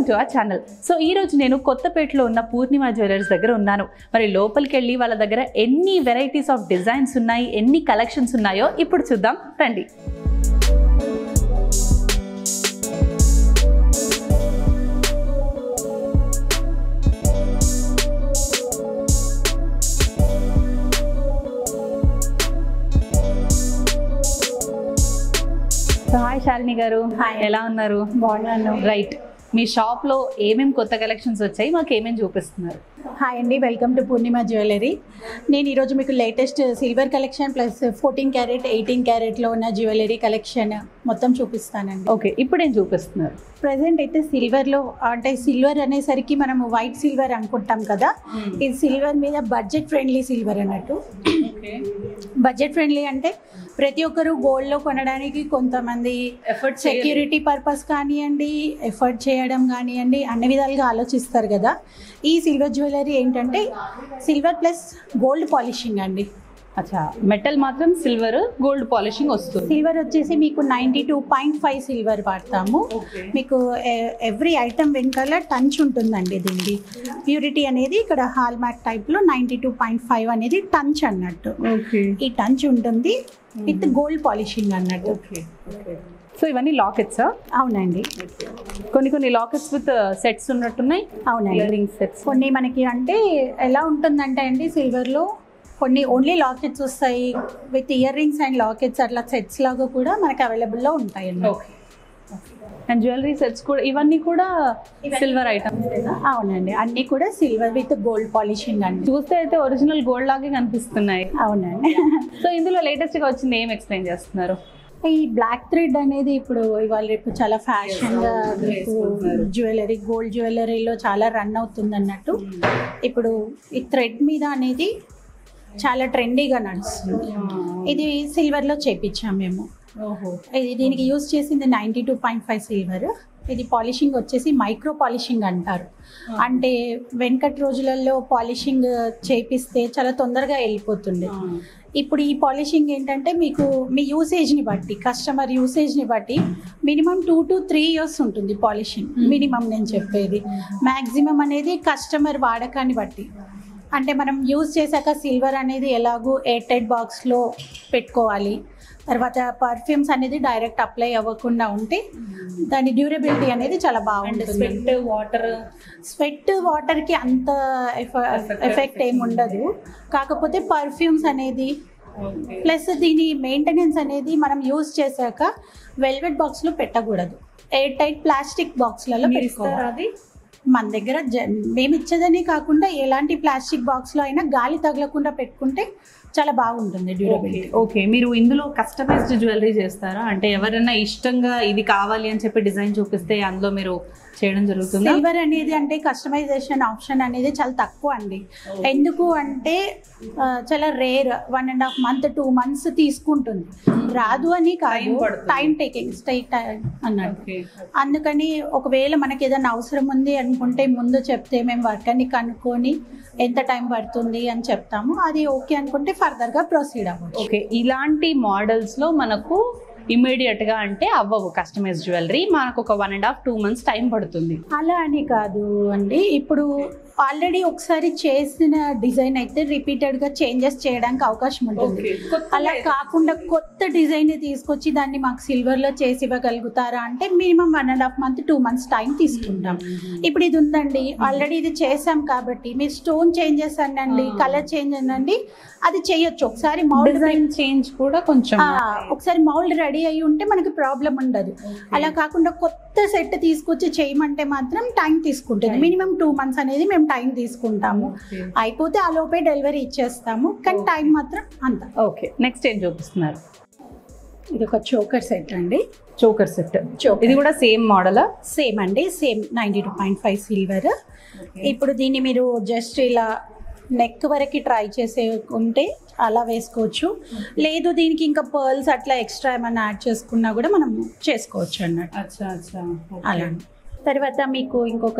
Welcome to our channel so ఈ రోజు నేను కొత్తపేటలో ఉన్న పూర్ణిమ జ్యువెలర్స్ దగ్గర ఉన్నాను మరి లోపలికి వెళ్ళి వాళ్ళ దగ్గర ఎన్ని వెరైటీస్ ఆఫ్ డిజైన్స్ ఉన్నాయి ఎన్ని కలెక్షన్స్ ఉన్నాయో ఇప్పుడు చూద్దాం రండి హాయ్ శాలిని గారు Hi. ఎలా ఉన్నారు బాగున్నాను రైట్ మీ షాప్ లో ఏమేమి కొత్త కలెక్షన్స్ వచ్చాయి మాకు ఏమేమి చూపిస్తున్నారు హాయ్ అండి వెల్కమ్ టు పూర్ణిమ జ్యువెలరీ నేను ఈరోజు మీకు latest silver collection plus fourteen carat eighteen క్యారెట్లో ఉన్న జ్యువెలరీ కలెక్షన్ మొత్తం చూపిస్తానండి ఓకే ఇప్పుడు ఏం చూపిస్తున్నారు ప్రజెంట్ అయితే సిల్వర్లో అంటే సిల్వర్ అనేసరికి మనము వైట్ సిల్వర్ అనుకుంటాం కదా ఇది సిల్వర్ మీద బడ్జెట్ ఫ్రెండ్లీ సిల్వర్ అన్నట్టు బడ్జెట్ ఫ్రెండ్లీ అంటే ప్రతి ఒక్కరు గోల్డ్లో కొనడానికి కొంతమంది ఎఫర్ట్ సెక్యూరిటీ పర్పస్ కానివ్వండి ఎఫర్ట్ చేయడం కానివ్వండి అన్ని విధాలుగా ఆలోచిస్తారు కదా ఈ సిల్వర్ జ్యువెలరీ ఏంటంటే సిల్వర్ ప్లస్ గోల్డ్ పాలిషింగ్ అండి అచ్చా మెటల్ మాత్రం సిల్వర్ గోల్డ్ పాలిషింగ్ వస్తుంది సిల్వర్ వచ్చేసి మీకు ninety two point five silver వాడతాము మీకు ఎవ్రీ ఐటమ్ వెనకాల టంచ్ ఉంటుందండి దీనికి ప్యూరిటీ అనేది ఇక్కడ హాల్ మార్క్ టైప్లో నైంటీ టూ పాయింట్ ఫైవ్ అనేది టంచ్ అన్నట్టు ఓకే ఈ టంచ్ ఉంటుంది విత్ గోల్డ్ పాలిషింగ్ అన్నట్టు సో ఇవన్నీ లాకెట్సా అవునండి కొన్ని కొన్ని లాకెట్స్ విత్ సెట్స్ ఉన్నట్టున్నాయి అవునండి ఇయర్ రింగ్ సెట్స్ కొన్ని మనకి అంటే ఎలా ఉంటుందంటే అండి సిల్వర్లో కొన్ని ఓన్లీ లాకెట్స్ వస్తాయి with ear rings and lockets అట్లా సెట్స్ లాగా కూడా మనకి అవైలబుల్లో ఉంటాయండి ఓకే అండ్ జ్యువెలరీ సెట్స్ కూడా ఇవన్నీ కూడా సిల్వర్ ఐటమ్స్ అవునండి అన్నీ కూడా సిల్వర్ విత్ గోల్డ్ పాలిషింగ్ అండి చూస్తే అయితే ఒరిజినల్ గోల్డ్ లాగే కనిపిస్తున్నాయి అవునండి సో ఇందులో లేటెస్ట్ గా వచ్చింది ఏం ఎక్స్ప్లెయిన్ చేస్తున్నారు ఈ బ్లాక్ థ్రెడ్ అనేది ఇప్పుడు ఇవాళ రేపు చాలా ఫ్యాషన్ గా మీకు జ్యువెలరీ గోల్డ్ జ్యువెలరీలో చాలా రన్ అవుతుంది అన్నట్టు ఇప్పుడు ఈ థ్రెడ్ మీద అనేది చాలా ట్రెండీగా నడుస్తుంది ఇది సిల్వర్లో చేపించాం మేము ఓహో ఇది దీనికి యూజ్ చేసింది ninety two point five silver ఇది పాలిషింగ్ వచ్చేసి మైక్రో పాలిషింగ్ అంటారు అంటే వెనకటి రోజులలో పాలిషింగ్ చేపిస్తే చాలా తొందరగా వెళ్ళిపోతుండే ఇప్పుడు ఈ పాలిషింగ్ ఏంటంటే మీకు మీ యూసేజ్ని బట్టి కస్టమర్ యూసేజ్ని బట్టి minimum two to three years ఉంటుంది పాలిషింగ్ మినిమం నేను చెప్పేది మ్యాక్సిమం అనేది కస్టమర్ వాడకాన్ని బట్టి అంటే మనం యూజ్ చేశాక సిల్వర్ అనేది ఎలాగో ఎయిర్ టైట్ బాక్స్లో పెట్టుకోవాలి తర్వాత పర్ఫ్యూమ్స్ అనేది డైరెక్ట్ అప్లై అవ్వకుండా ఉంటే దాని డ్యూరబిలిటీ అనేది చాలా అండ్ బాగుంటుంది స్వెట్ వాటర్ స్వెట్ వాటర్కి అంత ఎఫెక్ట్ ఏమి ఉండదు కాకపోతే పర్ఫ్యూమ్స్ అనేది ప్లస్ దీని మెయింటెనెన్స్ అనేది మనం యూజ్ చేశాక వెల్వెట్ బాక్స్లో పెట్టకూడదు ఎయిర్ టైట్ ప్లాస్టిక్ బాక్స్లలో పెట్టుకోవాలి అది మన దగ్గర జ- మేము ఇచ్చేదని కాకుండా ఎలాంటి ప్లాస్టిక్ బాక్స్లో అయినా గాలి తగలకుండా పెట్టుకుంటే చాలా బాగుంటుంది డ్యూరబిలిటీ ఓకే మీరు ఇందులో కస్టమైజ్డ్ జ్యువెలరీ చేస్తారా అంటే ఎవరైనా ఇష్టంగా ఇది కావాలి అని చెప్పి డిజైన్ చూపిస్తే అందులో మీరు చేయడం జరుగుతుందా సిల్వర్ అనేది అంటే కస్టమైజేషన్ ఆప్షన్ అనేది చాలా తక్కువ అండి ఎందుకు అంటే ఆ, చాలా rare one and half month two months తీసుకుంటుంది రాదు అని Time కాదు పడుతుంది. టైం టేకింగ్ స్టేట్ టైం అన్నట్టు ఓకే అందుకని ఒకవేళ మనకి ఏదైనా అవసరం ఉంది అనుకుంటే ముందు చెప్తే మేము వర్క్ అని కనుక్కొని ఎంత టైం పడుతుంది అని చెప్తాము అది ఓకే అనుకుంటే ఫర్దర్గా ప్రొసీడ్ అవ్వచ్చు ఓకే ఇలాంటి మోడల్స్ లో మనకు ఇమీడియట్ గా అంటే అవ్వవు కస్టమైజ్ జ్యువెలరీ మనకు ఒక one and half two months time పడుతుంది అలా అని కాదు అండి ఇప్పుడు ఆల్రెడీ ఒకసారి చేసిన డిజైన్ అయితే రిపీటెడ్ గా చేంజెస్ చేయడానికి అవకాశం ఉంటుంది అలా కాకుండా కొత్త డిజైన్ తీసుకొచ్చి దాన్ని మాకు సిల్వర్ లో చేసి ఇవ్వగలుగుతారా అంటే minimum one and half month two months time తీసుకుంటాం ఇప్పుడు ఇది ఉందండి ఆల్రెడీ ఇది చేసాం కాబట్టి మీరు స్టోన్ చేంజెస్ అనండి Ah. కలర్ చేంజ్ అనండి అది చేయొచ్చు ఒకసారి మౌల్డ్ డిజైన్ చేంజ్ కూడా కొంచెం ఒకసారి మౌల్డ్ రెడీ అయి ఉంటే మనకి ప్రాబ్లం ఉండదు అలా కాకుండా కొత్త సెట్ తీసుకొచ్చి చేయమంటే మాత్రం టైం తీసుకుంటుంది Time. మినిమం టూ మంత్స్ అనేది మేము టైం తీసుకుంటాము అయిపోతే ఆ లోపే డెలివరీ ఇచ్చేస్తాము కానీ Okay. టైం మాత్రం అంత ఓకే నెక్స్ట్ ఏం చూపిస్తున్నారు ఇది ఒక చోకర్ సెట్ అండి చోకర్ సెట్ Choker. ఇది కూడా సేమ్ మోడలా సేమ్ అండి same ninety two point five silver ఇప్పుడు దీన్ని మీరు జస్ట్ ఇలా నెక్ వరకు ట్రై చేసే ఉంటే అలా వేసుకోవచ్చు లేదు దీనికి ఇంకా పర్ల్స్ అట్లా ఎక్స్ట్రా ఏమైనా యాడ్ చేసుకున్నా కూడా మనం చేసుకోవచ్చు అన్నట్టు అచ్చా అచ్చా అలా తర్వాత మీకు ఇంకొక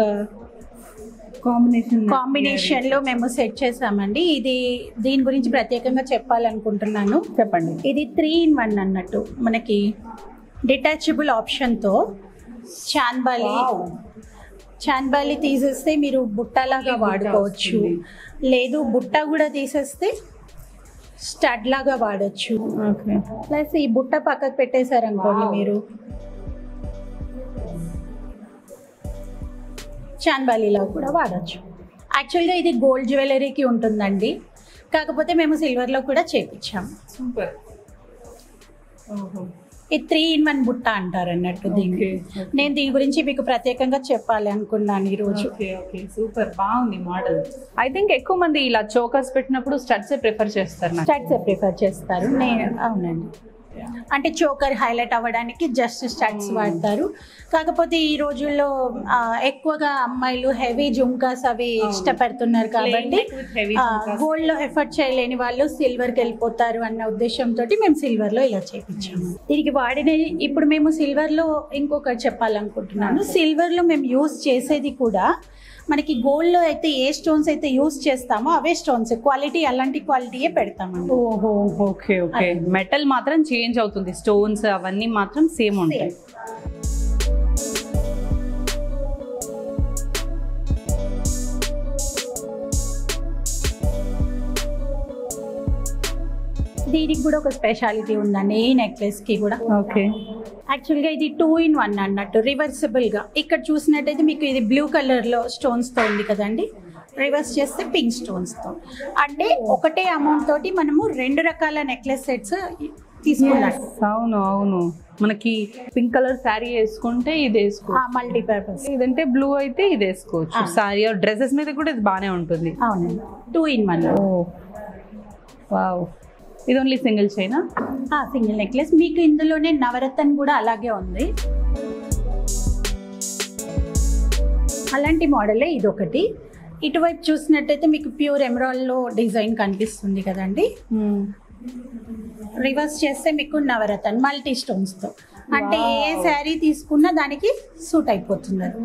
కాంబినేషన్ కాంబినేషన్ లో మేము సెట్ చేసామండి ఇది దీని గురించి ప్రత్యేకంగా చెప్పాలనుకుంటున్నాను చెప్పండి ఇది త్రీ ఇన్ వన్ అన్నట్టు మనకి డిటాచబుల్ ఆప్షన్తో చాన్బాలి చాన్బాలి తీసేస్తే మీరు బుట్టలాగా వాడుకోవచ్చు లేదు బుట్ట కూడా తీసేస్తే స్టడ్ లాగా వాడచ్చు ఓకే ప్లస్ ఈ బుట్ట పక్కకు పెట్టేశారనుకోండి మీరు చాన్బాలీలా కూడా వాడచ్చు యాక్చువల్గా ఇది గోల్డ్ జ్యువెలరీకి ఉంటుందండి కాకపోతే మేము సిల్వర్లో కూడా చేపించాము సూపర్ ఓహో ఇది త్రీ ఇన్ వన్ బుట్ట అంటారు అన్నట్టు దీన్ని Okay, okay. నేను దీని గురించి మీకు ప్రత్యేకంగా చెప్పాలి అనుకున్నాను ఈరోజు ఓకే ఓకే సూపర్ బాగుంది మోడల్ ఐ థింక్ ఎక్కువ మంది ఇలా చోకర్స్ పెట్టినప్పుడు స్టడ్స్ ప్రిఫర్ చేస్తారు నాకు స్టడ్స్ ప్రిఫర్ చేస్తారు నేను అవునండి అంటే చోకర్ హైలైట్ అవ్వడానికి జస్ట్ స్టడ్స్ వాడతారు కాకపోతే ఈ రోజుల్లో ఆ, ఎక్కువగా అమ్మాయిలు హెవీ జుంకాస్ అవి ఇష్టపడుతున్నారు కాబట్టి neck with heavy jhumkas. Gold లో ఎఫర్ట్ చేయలేని వాళ్ళు సిల్వర్ కి వెళ్ళిపోతారు అన్న ఉద్దేశంతో మేము సిల్వర్ లో ఇలా చేపించాము దీనికి వాడిన ఇప్పుడు మేము సిల్వర్ లో ఇంకొకటి చెప్పాలనుకుంటున్నాను సిల్వర్ లో మేము యూస్ చేసేది కూడా మనకి గోల్డ్ లో అయితే ఏ స్టోన్స్ అయితే యూస్ చేస్తామో అవే స్టోన్స్ క్వాలిటీ అలాంటి క్వాలిటీయే పెడతామండి ఓహో ఓకే ఓకే మెటల్ మాత్రం చేంజ్ అవుతుంది స్టోన్స్ అవన్నీ మాత్రం సేమ్ ఉంటాయి దీనికి కూడా ఒక స్పెషాలిటీ ఉందండి ఈ నెక్లెస్ కి కూడా ఓకే యాక్చువల్గా ఇది టూ ఇన్ వన్ అన్నట్టు రివర్సిబుల్ గా ఇక్కడ చూసినట్టయితే మీకు ఇది బ్లూ కలర్ లో స్టోన్స్ తో ఉంది కదండి రివర్స్ చేస్తే పింక్ స్టోన్స్ తో అంటే ఒకటే అమౌంట్ తోటి మనము రెండు రకాల నెక్లెస్ సెట్స్ తీసుకున్నట్టు అవును అవును మనకి పింక్ కలర్ శారీ వేసుకుంటే ఇది వేసుకోవచ్చు మల్టీపర్పస్ ఇదంటే బ్లూ అయితే ఇది వేసుకోవచ్చు శారీ డ్రెస్సెస్ మీద కూడా ఇది బాగానే ఉంటుంది అవునండి two in one oh wow ఇది ఓన్లీ సింగిల్ చైనా సింగిల్ నెక్లెస్ మీకు ఇందులోనే నవరత్న్ కూడా అలాగే ఉంది అలాంటి మోడలే ఇది ఒకటి ఇటువైపు చూసినట్టయితే మీకు ప్యూర్ ఎమరాల్డ్లో డిజైన్ కనిపిస్తుంది కదండి రివర్స్ చేస్తే మీకు నవరత్న్ మల్టీ స్టోన్స్తో అంటే ఏ శారీ తీసుకున్నా దానికి సూట్ అయిపోతుంది అది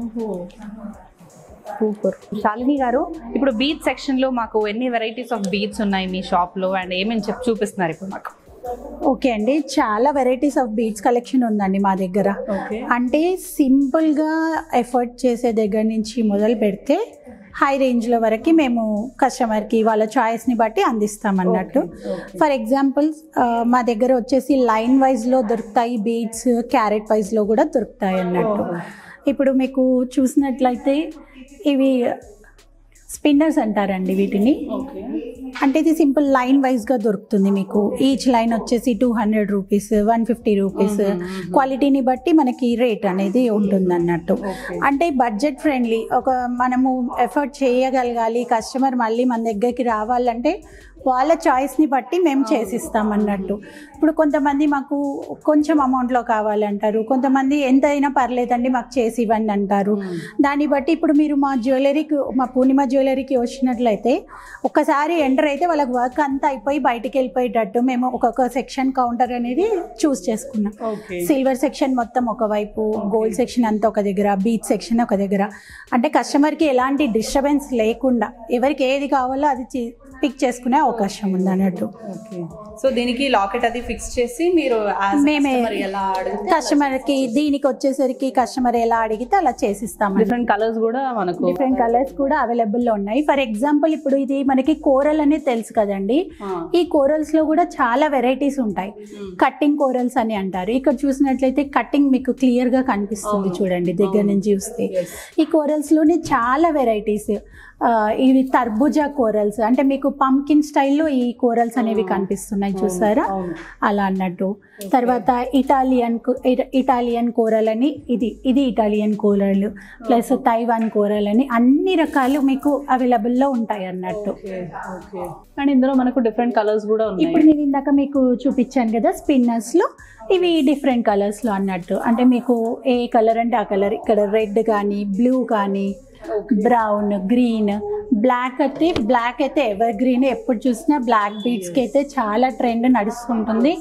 సూపర్ శాలిని గారు ఇప్పుడు బీచ్ సెక్షన్ లో మాకు ఎన్ని వెరైటీస్ ఆఫ్ బీచ్ ఉన్నాయి మీ షాప్ లో అండ్ ఏమేమి చెప్పి చూపిస్తున్నారు ఇప్పుడు మాకు ఓకే అండి చాలా వెరైటీస్ ఆఫ్ బీడ్స్ కలెక్షన్ ఉందండి మా దగ్గర ఓకే అంటే సింపుల్గా ఎఫర్ట్ చేసే దగ్గర నుంచి మొదలు పెడితే హై రేంజ్లో వరకు మేము కస్టమర్కి వాళ్ళ చాయిస్ని బట్టి అందిస్తాం అన్నట్టు ఫర్ ఎగ్జాంపుల్ మా దగ్గర వచ్చేసి లైన్ వైజ్లో దొరుకుతాయి బీడ్స్ క్యారెట్ వైజ్లో కూడా దొరుకుతాయి అన్నట్టు ఇప్పుడు మీకు చూసినట్లయితే ఇవి స్పిన్నర్స్ అంటారండి వీటిని ఓకే అంటే ఇది సింపుల్ లైన్ వైజ్గా దొరుకుతుంది మీకు ఈచ్ లైన్ వచ్చేసి two hundred rupees one fifty rupees క్వాలిటీని బట్టి మనకి రేట్ అనేది ఉంటుంది అన్నట్టు Okay. అంటే బడ్జెట్ ఫ్రెండ్లీ ఒక మనము ఎఫర్ట్ చేయగలగాలి కస్టమర్ మళ్ళీ మన దగ్గరికి రావాలంటే వాళ్ళ చాయిస్ని బట్టి మేము చేసిస్తాం అన్నట్టు ఇప్పుడు కొంతమంది మాకు కొంచెం అమౌంట్లో కావాలంటారు కొంతమంది ఎంత అయినా పర్లేదండి మాకు చేసి ఇవ్వండి అంటారు దాన్ని బట్టి ఇప్పుడు మీరు మా జ్యువెలరీకి మా పూర్ణిమ జ్యువెలరీకి వచ్చినట్లయితే ఒక్కసారి ఎంటర్ అయితే వాళ్ళకి వర్క్ అంతా అయిపోయి బయటికి వెళ్ళిపోయేటట్టు మేము ఒక్కొక్క సెక్షన్ కౌంటర్ అనేది చూస్ చేసుకున్నాం ఓకే సిల్వర్ సెక్షన్ మొత్తం ఒకవైపు గోల్డ్ సెక్షన్ అంతా ఒక దగ్గర బీచ్ సెక్షన్ ఒక దగ్గర అంటే కస్టమర్కి ఎలాంటి డిస్టర్బెన్స్ లేకుండా ఎవరికి ఏది కావాలో అది పిక్ చేసుకునే అవకాశం ఉంది అన్నట్టు ఓకే సో దీనికి లాకెట్ అది ఫిక్స్ చేసి మీరు as మేమే customer ఎలా అడిగితే కస్టమర్కి దీనికి వచ్చేసరికి కస్టమర్ ఎలా అడిగితే అలా చేసిస్తామండి డిఫరెంట్ కలర్స్ కూడా మనకు డిఫరెంట్ కలర్స్ కూడా అవైలబుల్లో ఉన్నాయి ఫర్ ఎగ్జాంపుల్ ఇప్పుడు ఇది మనకి కోరల్ అనేది తెలుసు కదండి ఆ. ఈ కోరల్స్ లో కూడా చాలా వెరైటీస్ ఉంటాయి కట్టింగ్ కోరల్స్ అని అంటారు ఇక్కడ చూసినట్లయితే కట్టింగ్ మీకు క్లియర్ గా కనిపిస్తుంది చూడండి దగ్గర నుంచి చూస్తే Yes. ఈ కోరల్స్ లోనే చాలా వెరైటీస్ ఇవి తర్బుజా కోరల్స్ అంటే మీకు పంకిన్ స్టైల్లో ఈ కోరల్స్ అనేవి కనిపిస్తున్నాయి చూసారా అవును. అలా అన్నట్టు తర్వాత ఇటాలియన్ కు- ఇట- ఇటాలియన్ కూరల్ అని ఇది ఇది ఇటాలియన్ కూరలు ప్లస్ తైవాన్ కూరలు అని అన్ని రకాలు మీకు అవైలబుల్లో ఉంటాయి అన్నట్టు ఓకే ఓకే అండ్ ఇందులో మనకు డిఫరెంట్ కలర్స్ కూడా ఉన్నాయి ఇప్పుడు నేను ఇందాక మీకు చూపించాను కదా స్పిన్నర్స్లో ఇవి డిఫరెంట్ కలర్స్లో అన్నట్టు అంటే మీకు ఏ కలర్ అంటే ఆ కలర్ ఇక్కడ రెడ్ కానీ బ్లూ కానీ బ్రౌన్ గ్రీన్ బ్లాక్ అయితే బ్లాక్ అయితే ఎవర్ గ్రీన్ ఎప్పుడు చూసినా బ్లాక్ బీడ్స్కి అయితే చాలా ట్రెండ్ నడుస్తుంటుంది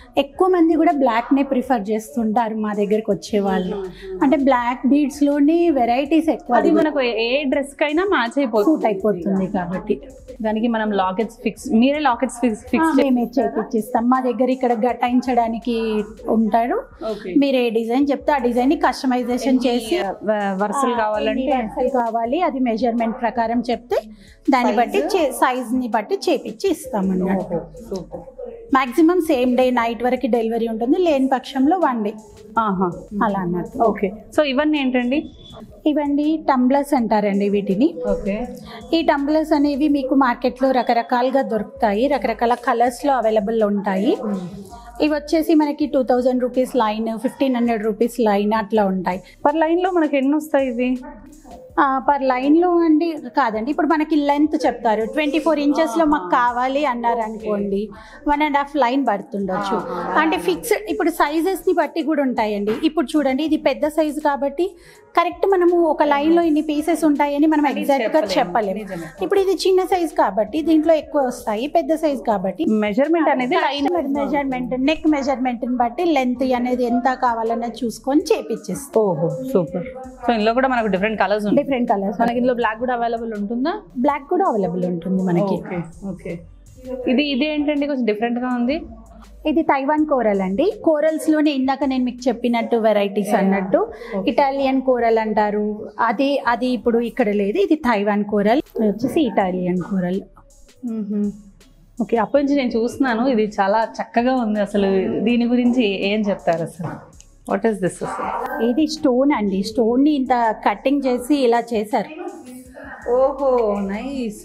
ఎక్కువ మంది కూడా బ్లాక్నే ప్రిఫర్ చేస్తుంటారు మా దగ్గరికి వచ్చే వాళ్ళు అంటే బ్లాక్ బీడ్స్లోని వెరైటీస్ ఎక్కువ అది మనకు ఏ డ్రెస్ కైనా మ్యాచ్ సూట్ అయిపోతుంది అయిపోతుంది కాబట్టి దానికి మనం లాకెట్స్ ఫిక్స్ మీరే లాకెట్స్ ఫిక్స్ ఆ, ఫిక్స్ మేమే చేపించిస్తాం మా దగ్గర ఇక్కడ గటాయించడానికి ఉంటారు ఓకే మీరు ఏ డిజైన్ చెప్తే ఆ డిజైన్ ని కస్టమైజేషన్ చేసి వరుసలు కావాలంటే వరుసలు కావాలి అది మెజర్మెంట్ ప్రకారం చెప్తే దాన్ని బట్టి సైజ్ ని బట్టి చేపించి ఇస్తాం అన్నట్టు super maximum same day night వరకు డెలివరీ ఉంటుంది లేని పక్షంలో వన్ డే ఆహా అలా అన్నట్టు ఓకే సో ఇవన్నీ ఏంటండి ఇవండి టంబ్లర్స్ అంటారండి వీటిని ఓకే ఈ టంబ్లర్స్ అనేవి మీకు మార్కెట్లో రకరకాలుగా దొరుకుతాయి రకరకాల కలర్స్లో అవైలబుల్ ఉంటాయి ఇవి వచ్చేసి మనకి two thousand rupees line fifteen hundred rupees line అట్లా ఉంటాయి పర్ లైన్ లో మనకి ఎన్ని వస్తాయి ఇవి పర్ లైన్లో అండి కాదండి ఇప్పుడు మనకి లెంత్ చెప్తారు ట్వంటీ ఫోర్ ఇంచెస్లో మాకు కావాలి అన్నారు అనుకోండి వన్ అండ్ హాఫ్ లైన్ పడుతుండొచ్చు అంటే ఫిక్స్డ్ ఇప్పుడు సైజెస్ని బట్టి కూడా ఉంటాయండి ఇప్పుడు చూడండి ఇది పెద్ద సైజు కాబట్టి కరెక్ట్ మనము ఒక లైన్లో ఇన్ని పీసెస్ ఉంటాయని మనం ఎగ్జాక్ట్గా చెప్పలేము నిజమే. ఇప్పుడు ఇది చిన్న సైజ్ కాబట్టి దీంట్లో ఎక్కువ వస్తాయి పెద్ద సైజ్ కాబట్టి మెజర్మెంట్ అనేది లైన్ మెజర్మెంట్ నెక్ మెజర్మెంట్ బట్టి లెంత్ అనేది ఎంత కావాలన్నది చూసుకొని చేపించేస్తాం ఓహో సూపర్ సో ఇందులో కూడా మనకు డిఫరెంట్ కలర్స్ ఉంటాయి డిఫరెంట్ కలర్స్ మనకి ఇందులో బ్లాక్ కూడా అవైలబుల్ ఉంటుందా బ్లాక్ కూడా అవైలబుల్ ఉంటుంది మనకి ఓకే ఓకే ఇది ఇది ఏంటండి కొంచెం డిఫరెంట్ గా ఉంది ఇది తైవాన్ కోరల్ అండి కోరల్స్ లోనే ఇందాక నేను మీకు చెప్పినట్టు వెరైటీస్ అన్నట్టు ఇటాలియన్ కోరల్ అంటారు అది అది ఇప్పుడు ఇక్కడ లేదు ఇది తైవాన్ కోరల్ ఇది వచ్చేసి ఇటాలియన్ కోరల్ ఓకే అప్పటి నుంచి నేను చూస్తున్నాను ఇది చాలా చక్కగా ఉంది అసలు దీని గురించి ఏం చెప్తారు అసలు వాట్ ఈస్ దిస్ అసలు ఇది స్టోన్ అండి స్టోన్ ని ఇంత కటింగ్ చేసి ఇలా చేశారు ఓహో నైస్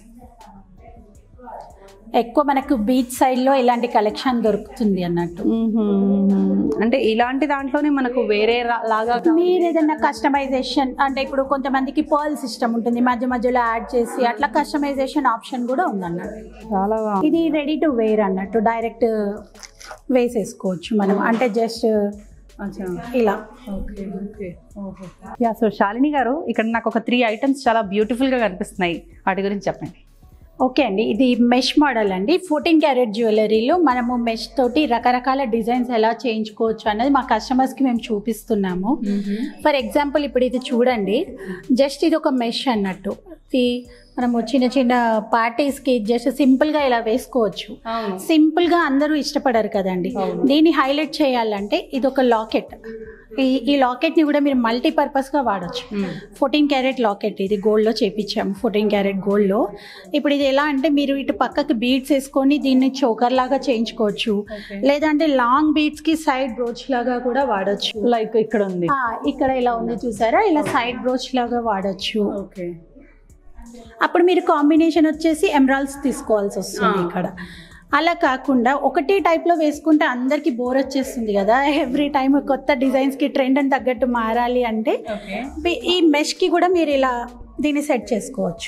ఎక్కువ మనకు బీచ్ సైడ్ లో ఇలాంటి కలెక్షన్ దొరుకుతుంది అన్నట్టు అంటే ఇలాంటి దాంట్లోనే మనకు వేరే రా- లాగా మీరు ఏదైనా కస్టమైజేషన్ అంటే ఇప్పుడు కొంతమందికి పర్ల్ సిస్టమ్ ఉంటుంది మధ్య మధ్యలో యాడ్ చేసి అట్లా కస్టమైజేషన్ ఆప్షన్ కూడా ఉందన్నట్టు చాలా ఇది రెడీ టు వేర్ అన్నట్టు డైరెక్ట్ వేసేసుకోవచ్చు మనం అంటే జస్ట్ అచ్చా ఇలా ఓకే ఓకే ఓహో యా సో శాలిని గారు ఇక్కడ నాకు ఒక త్రీ ఐటమ్స్ చాలా బ్యూటిఫుల్ గా కనిపిస్తున్నాయి వాటి గురించి చెప్పండి ఓకే అండి ఇది మెష్ మోడల్ అండి ఫోర్టీన్ క్యారెట్ జ్యువెలరీలో మనము మెష్ తోటి రకరకాల డిజైన్స్ ఎలా చేయించుకోవచ్చు అనేది మా కస్టమర్స్కి మేము చూపిస్తున్నాము ఫర్ ఎగ్జాంపుల్ ఇప్పుడు ఇది చూడండి జస్ట్ ఇది ఒక మెష్ అన్నట్టు ఇది మనము చిన్న చిన్న పార్టీస్కి జస్ట్ సింపుల్గా ఇలా వేసుకోవచ్చు అవును సింపుల్గా అందరూ ఇష్టపడరు కదండి అవును. దీన్ని హైలైట్ చేయాలంటే ఇది ఒక లాకెట్ ఈ ఈ లాకెట్ని కూడా మీరు మల్టీపర్పస్గా వాడచ్చు ఫోర్టీన్ క్యారెట్ లాకెట్ ఇది గోల్డ్లో చేపించాము ఫోర్టీన్ క్యారెట్ గోల్డ్లో ఇప్పుడు ఇది ఎలా అంటే మీరు ఇటు పక్కకి బీడ్స్ వేసుకొని దీన్ని చోకర్ లాగా చేయించుకోవచ్చు Okay. లేదంటే లాంగ్ బీడ్స్కి సైడ్ బ్రోచ్ లాగా కూడా వాడచ్చు లైక్ ఇక్కడ ఉంది ఆ, ఇక్కడ ఇలా ఉంది చూసారా ఇలా సైడ్ బ్రోచ్ లాగా వాడచ్చు ఓకే అప్పుడు మీరు కాంబినేషన్ వచ్చేసి ఎమరాల్స్ తీసుకోవాల్సి వస్తుంది ఆ. ఇక్కడ అలా కాకుండా ఒకటే టైప్లో వేసుకుంటే అందరికి బోర్ వచ్చేస్తుంది కదా ఎవ్రీ టైం కొత్త డిజైన్స్కి ట్రెండ్ అని తగ్గట్టు మారాలి అంటే ఓకే మీ- ఈ మెష్కి కూడా మీరు ఇలా దీన్ని సెట్ చేసుకోవచ్చు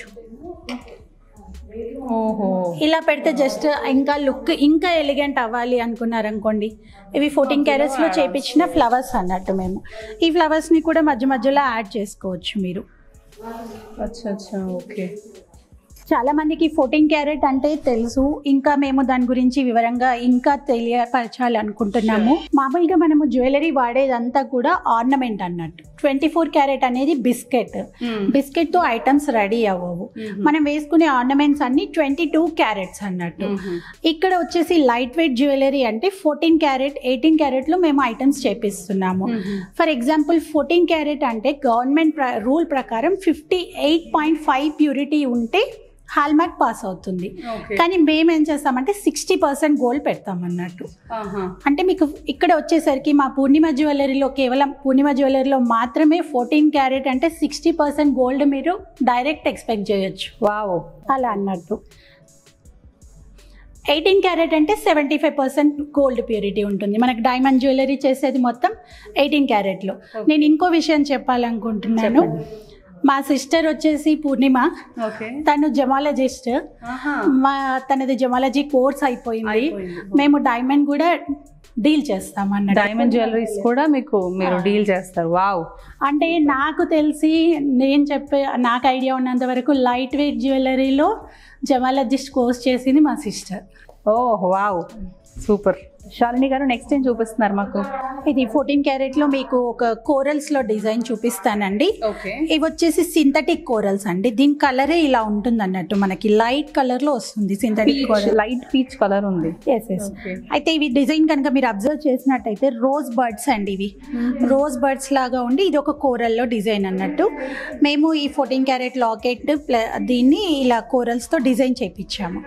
ఓహో ఇలా పెడితే జస్ట్ ఇంకా లుక్ ఇంకా ఎలిగెంట్ అవ్వాలి అనుకున్నారనుకోండి ఇవి ఫోర్టీన్ క్యారెట్స్లో చేపించిన ఫ్లవర్స్ అన్నట్టు మేము ఈ ఫ్లవర్స్ని కూడా మధ్య మధ్యలో యాడ్ చేసుకోవచ్చు మీరు అచ్చా అచ్చా ఓకే చాలా మందికి ఫోర్టీన్ క్యారెట్ అంటే తెలుసు ఇంకా మేము దాని గురించి వివరంగా ఇంకా తెలియపరచాలి అనుకుంటున్నాము మామూలుగా మనము జ్యువెలరీ వాడేదంతా కూడా ఆర్నమెంట్ అన్నట్టు ట్వంటీ ఫోర్ క్యారెట్ అనేది బిస్కెట్ బిస్కెట్ తో ఐటమ్స్ రెడీ అవ్వవు మనం వేసుకునే ఆర్నమెంట్స్ అన్ని ట్వంటీ టూ క్యారెట్స్ అన్నట్టు ఇక్కడ వచ్చేసి లైట్ వెయిట్ జ్యువెలరీ అంటే ఫోర్టీన్ క్యారెట్ ఎయిటీన్ క్యారెట్ లో మేము ఐటమ్స్ చేపిస్తున్నాము ఫర్ ఎగ్జాంపుల్ ఫోర్టీన్ క్యారెట్ అంటే గవర్నమెంట్ రూల్ ప్రకారం fifty eight point five purity ఉంటే హాల్మార్క్ పాస్ అవుతుంది ఓకే కానీ మేము ఏం చేస్తామంటే సిక్స్టీ పర్సెంట్ గోల్డ్ పెడతాం అన్నట్టు అంటే మీకు ఇక్కడ వచ్చేసరికి మా పూర్ణిమ జ్యువెలరీలో కేవలం పూర్ణిమ జ్యువెలరీలో మాత్రమే ఫోర్టీన్ క్యారెట్ అంటే సిక్స్టీ పర్సెంట్ గోల్డ్ మీరు డైరెక్ట్ ఎక్స్పెక్ట్ చేయొచ్చు వావ్ అలా అన్నట్టు ఎయిటీన్ క్యారెట్ అంటే seventy five percent gold purity ఉంటుంది మనకి డైమండ్ జ్యువెలరీ చేసేది మొత్తం ఎయిటీన్ క్యారెట్లో నేను ఇంకో విషయం చెప్పాలనుకుంటున్నాను మా సిస్టర్ వచ్చేసి పూర్ణిమ ఓకే తను జమాలజిస్ట్ మా తనది జమాలజీ కోర్స్ అయిపోయింది అయిపోయింది. మేము డైమండ్ కూడా డీల్ చేస్తాం అన్నట్టు డైమండ్ జ్యువెలరీస్ కూడా మీకు మీరు డీల్ చేస్తారు వావ్ అంటే నాకు తెలిసి నేను చెప్పే నాకు ఐడియా ఉన్నంత వరకు లైట్ వెయిట్ జ్యువెలరీలో జమాలజిస్ట్ కోర్స్ చేసింది మా sister oh wow super Shalini గారు నెక్స్ట్ ఏం చూపిస్తున్నారు మాకు ఇది ఫోర్టీన్ క్యారెట్ లో మీకు ఒక కోరల్స్ లో డిజైన్ చూపిస్తానండి ఓకే ఇవి వచ్చేసి సింథటిక్ కోరల్స్ అండి దీని కలరే ఇలా ఉంటుంది అన్నట్టు మనకి లైట్ కలర్ లో వస్తుంది synthetic coral light peach colour ఉంది ఎస్ ఎస్ అయితే ఇవి డిజైన్ కనుక మీరు అబ్జర్వ్ చేసినట్టయితే రోజ్ బర్డ్స్ అండి ఇవి రోజ్ బర్డ్స్ లాగా ఉండి ఇది ఒక కోరల్లో డిజైన్ అన్నట్టు మేము ఈ ఫోర్టీన్ క్యారెట్ లాకెట్ దీన్ని ఇలా కోరల్స్తో డిజైన్ చేయించాము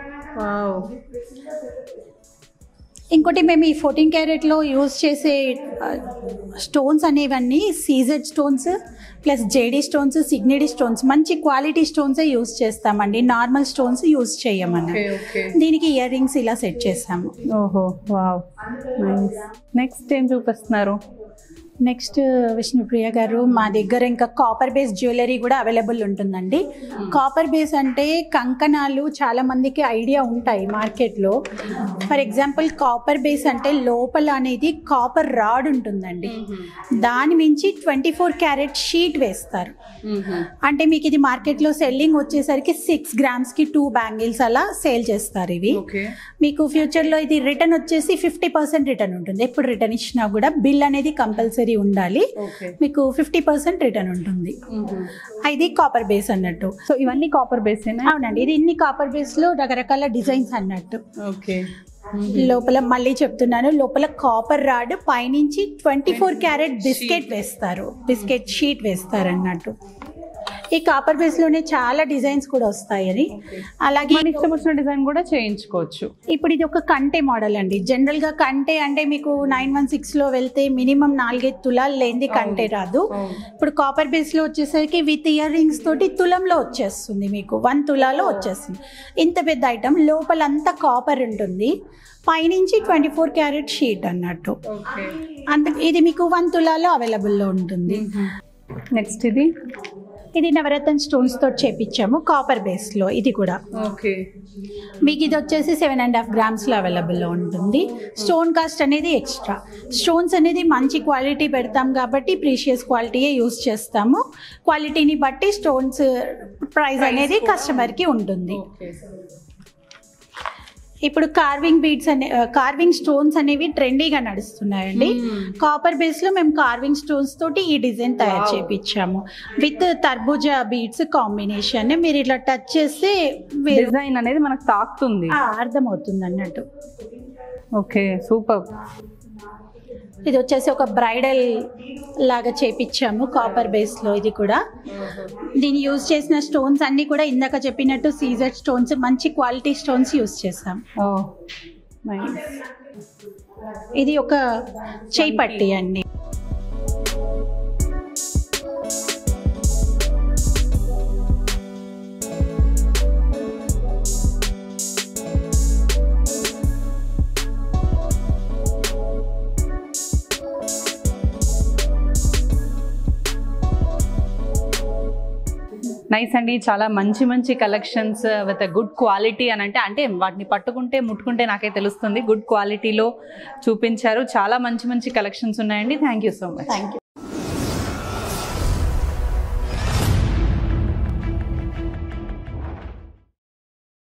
ఇంకోటి మేము ఈ ఫోర్టీన్ క్యారెట్లో యూజ్ చేసే స్టోన్స్ అనేవన్నీ CZ stones plus JD stones Signity stones మంచి క్వాలిటీ స్టోన్సే యూజ్ చేస్తామండి నార్మల్ స్టోన్స్ యూజ్ చేయమని దీనికి ఇయర్ రింగ్స్ ఇలా సెట్ చేసాము ఓహో వావ్ నైస్ నెక్స్ట్ ఏం చూపిస్తున్నారు నెక్స్ట్ విష్ణుప్రియ గారు మా దగ్గర ఇంకా కాపర్ బేస్ జ్యువెలరీ కూడా అవైలబుల్ ఉంటుందండి కాపర్ బేస్ అంటే కంకణాలు చాలా మందికి ఐడియా ఉంటాయి మార్కెట్లో ఫర్ ఎగ్జాంపుల్ కాపర్ బేస్ అంటే లోపల అనేది కాపర్ రాడ్ ఉంటుందండి దాని మించి ట్వంటీ ఫోర్ క్యారెట్ షీట్ వేస్తారు అంటే మీకు ఇది మార్కెట్లో సెల్లింగ్ వచ్చేసరికి సిక్స్ గ్రామ్స్కి టూ బ్యాంగిల్స్ అలా సేల్ చేస్తారు ఇవి ఓకే మీకు ఫ్యూచర్లో ఇది రిటర్న్ వచ్చేసి ఫిఫ్టీ పర్సెంట్ రిటర్న్ ఉంటుంది ఎప్పుడు రిటర్న్ ఇచ్చినా కూడా బిల్ అనేది కంపల్సరీ ఉండాలి ఓకే మీకు ఫిఫ్టీ పర్సెంట్ రిటర్న్ ఉంటుంది ఇది కాపర్ బేస్ అన్నట్టు సో ఇవన్నీ కాపర్ బేస్ అవునండి ఇది ఇన్ని కాపర్ బేస్లో రకరకాల డిజైన్స్ అన్నట్టు ఓకే లోపల మళ్ళీ చెప్తున్నాను లోపల కాపర్ రాడ్ పైనుంచి ట్వంటీ ఫోర్ క్యారెట్ బిస్కెట్ వేస్తారు బిస్కెట్ షీట్ వేస్తారు అన్నట్టు ఈ కాపర్ బేస్లోనే చాలా డిజైన్స్ కూడా వస్తాయని అలాగే మన ఇష్టం వచ్చిన డిజైన్ కూడా చేయించుకోవచ్చు ఇప్పుడు ఇది ఒక కంటే మోడల్ అండి జనరల్ గా కంటే అంటే మీకు నైన్ వన్ సిక్స్ లో వెళ్తే మినిమం నాలుగైదు తులాలు లేనిది కంటే రాదు ఇప్పుడు కాపర్ బేస్ లో వచ్చేసరికి విత్ ఇయర్ రింగ్స్ తోటి తులంలో వచ్చేస్తుంది మీకు వన్ తులాలో వచ్చేస్తుంది ఇంత పెద్ద ఐటమ్ లోపలంతా కాపర్ ఉంటుంది పైనుంచి ట్వంటీ ఫోర్ క్యారెట్ షీట్ అన్నట్టు ఓకే అంత ఇది మీకు వన్ తులాలో అవైలబుల్లో ఉంటుంది నెక్స్ట్ ఇది ఇది నవరత్న స్టోన్స్ తోటి చేపించాము కాపర్ బేస్ లో ఇది కూడా ఓకే మీకు ఇది వచ్చేసి సెవెన్ అండ్ హాఫ్ గ్రామ్స్లో అవైలబుల్లో ఉంటుంది స్టోన్ కాస్ట్ అనేది ఎక్స్ట్రా స్టోన్స్ అనేది మంచి క్వాలిటీ పెడతాం కాబట్టి ప్రీషియస్ క్వాలిటీయే యూస్ చేస్తాము క్వాలిటీని బట్టి స్టోన్స్ ప్రైస్ అనేది కస్టమర్కి ఉంటుంది ఓకే ఇప్పుడు కార్వింగ్ బీడ్స్ అనే కార్వింగ్ స్టోన్స్ అనేవి ట్రెండీగా నడుస్తున్నాయండి కాపర్ బేస్లో మేము కార్వింగ్ స్టోన్స్ తోటి ఈ డిజైన్ తయారు చేపించాము విత్ తర్బూజా బీడ్స్ కాంబినేషన్ మీరు ఇట్లా టచ్ చేస్తే మీరు- డిజైన్ అనేది మనకు తాకుతుంది ఆ, అర్థమవుతుంది అన్నట్టు ఓకే సూపర్ ఇది వచ్చేసి ఒక బ్రైడల్ లాగా చేపించాము కాపర్ బేస్లో ఇది కూడా దీన్ని యూజ్ చేసిన స్టోన్స్ అన్నీ కూడా ఇందాక చెప్పినట్టు సీజర్ స్టోన్స్ మంచి క్వాలిటీ స్టోన్స్ యూజ్ చేసాం ఓ నైస్ ఇది ఒక చేయి పట్టి అండి నైస్ అండి చాలా మంచి మంచి కలెక్షన్స్ విత్ గుడ్ క్వాలిటీ అని అంటే అంటే వాటిని పట్టుకుంటే ముట్టుకుంటే నాకే తెలుస్తుంది గుడ్ క్వాలిటీలో చూపించారు చాలా మంచి మంచి కలెక్షన్స్ ఉన్నాయండి thank you so much thank you